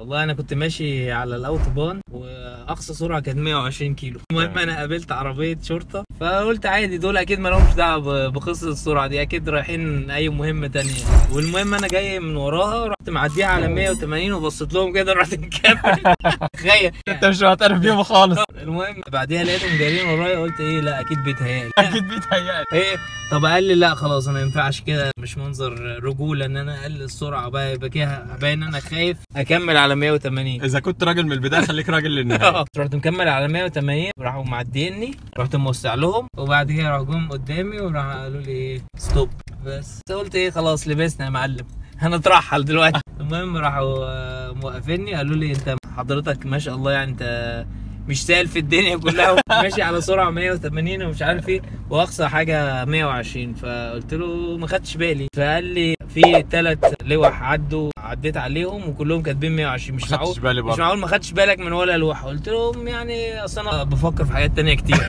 والله انا كنت ماشي على الاوتوبان واقصى سرعه كانت 120 كيلو المهم انا قابلت عربيه شرطه فقلت عادي دول اكيد ما لهمش دعوه ب- بقصه السرعه دي اكيد رايحين اي مهمه تانية والمهم انا جاي من وراها رحت معديها على 180 وبصيت لهم كده رحت مكمل تخيل انت مش معترف بيهم خالص المهم بعديها لقيتهم جايين ورايا قلت ايه لا اكيد بيتهيألي اكيد بيتهيألي ايه طب قال لي لا خلاص انا ما ينفعش كده مش منظر رجوله ان انا اقلل السرعه بقى يبقى كده باين ان انا خايف اكمل على 180 اذا كنت راجل من البدايه خليك راجل للنهايه رحت مكمل على 180 راحوا معديني رحت موسع لهم وبعد كده راحوا جم قدامي وراح قالوا لي ايه ستوب بس قلت ايه خلاص لبسنا يا معلم هنترحل دلوقتي المهم راحوا آه، موقفيني قالوا لي انت حضرتك ما شاء الله يعني انت مش سائل في الدنيا كلها ماشي على سرعه 180 ومش عارف ايه واقصى حاجه 120 فقلت له ما خدتش بالي فقال لي في ثلاث لوح عدوا عديت عليهم وكلهم كاتبين 120 مش ما معقول خدتش بالي مش برضه معقول ما خدتش بالك من ولا لوحه قلت لهم يعني اصل انا بفكر في حاجات تانية كتير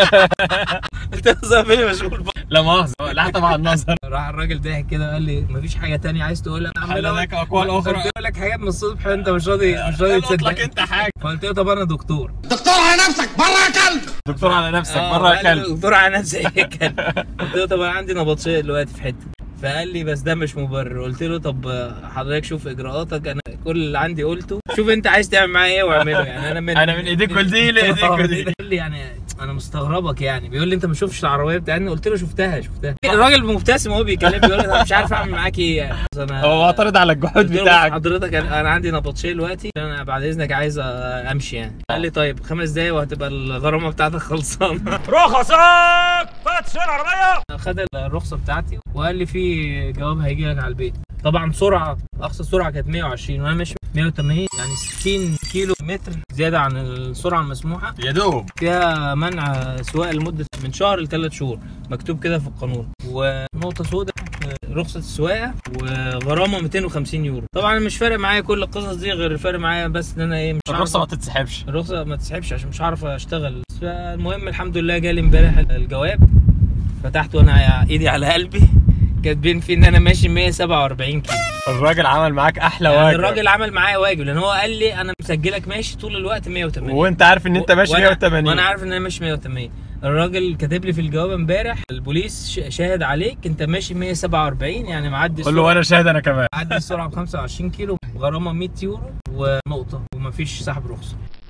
قلت له زميلي مشغول لا مؤاخذه لا طبعا النظر راح الراجل ضحك كده قال لي مفيش حاجه تانية عايز تقولها هل لك اقوال اخرى قلت له لك حاجات من الصبح وانت مش راضي مش راضي قلت لك تصدق انت حاجه فقلت له طب انا دكتور دكتور على نفسك بره يا كلب دكتور على نفسك آه، بره يا قال لي كلب دكتور على نفسي كلب قلت له طب انا عندي نبطشيه دلوقتي في حته فقال لي بس ده مش مبرر قلت له طب حضرتك شوف اجراءاتك انا كل اللي عندي قلته شوف انت عايز تعمل معايا ايه واعمله يعني انا من انا من ايديك ودي لايديك آه، ودي بيقول لي يعني انا مستغربك يعني بيقول لي انت ما شفتش العربيه بتاعتنا قلت له شفتها شفتها الراجل مبتسم وهو بيكلمني بيقول لي انا مش عارف اعمل معاك ايه يعني بس انا هو معترض على الجهود قلت له بص بتاعك حضرتك انا أنا عندي نبطشيه دلوقتي انا بعد اذنك عايز امشي يعني قال لي طيب خمس دقايق وهتبقى الغرامه بتاعتك خلصانه رخصك فتش العربية خد الرخصه بتاعتي وقال لي في جواب هيجي لك على البيت طبعا سرعه اقصى سرعه كانت 120 وانا ماشي 180 يعني 60 كيلو متر زياده عن السرعه المسموحه يا دوب فيها منع سواقه لمده من شهر لثلاث شهور مكتوب كده في القانون ونقطه سوداء في رخصه السواقه وغرامه 250 يورو طبعا أنا مش فارق معايا كل القصص دي غير فارق معايا بس ان انا ايه مش الرخصه ما عارف- تتسحبش الرخصه ما تسحبش عشان مش هعرف اشتغل فالمهم الحمد لله جالي امبارح الجواب فتحت وانا ايدي على قلبي كاتبين فيه ان انا ماشي 147 كيلو الراجل عمل معاك احلى يعني واجب الراجل عمل معايا واجب لان هو قال لي انا مسجلك ماشي طول الوقت 180 وانت عارف ان انت ماشي وأنا- 180 وانا عارف ان انا ماشي 180 الراجل كاتب لي في الجواب امبارح البوليس ش- شاهد عليك انت ماشي 147 يعني معدي قول له وانا شاهد انا كمان معدي السرعه ب 25 كيلو غرامه 100 يورو ونقطه ومفيش سحب رخصه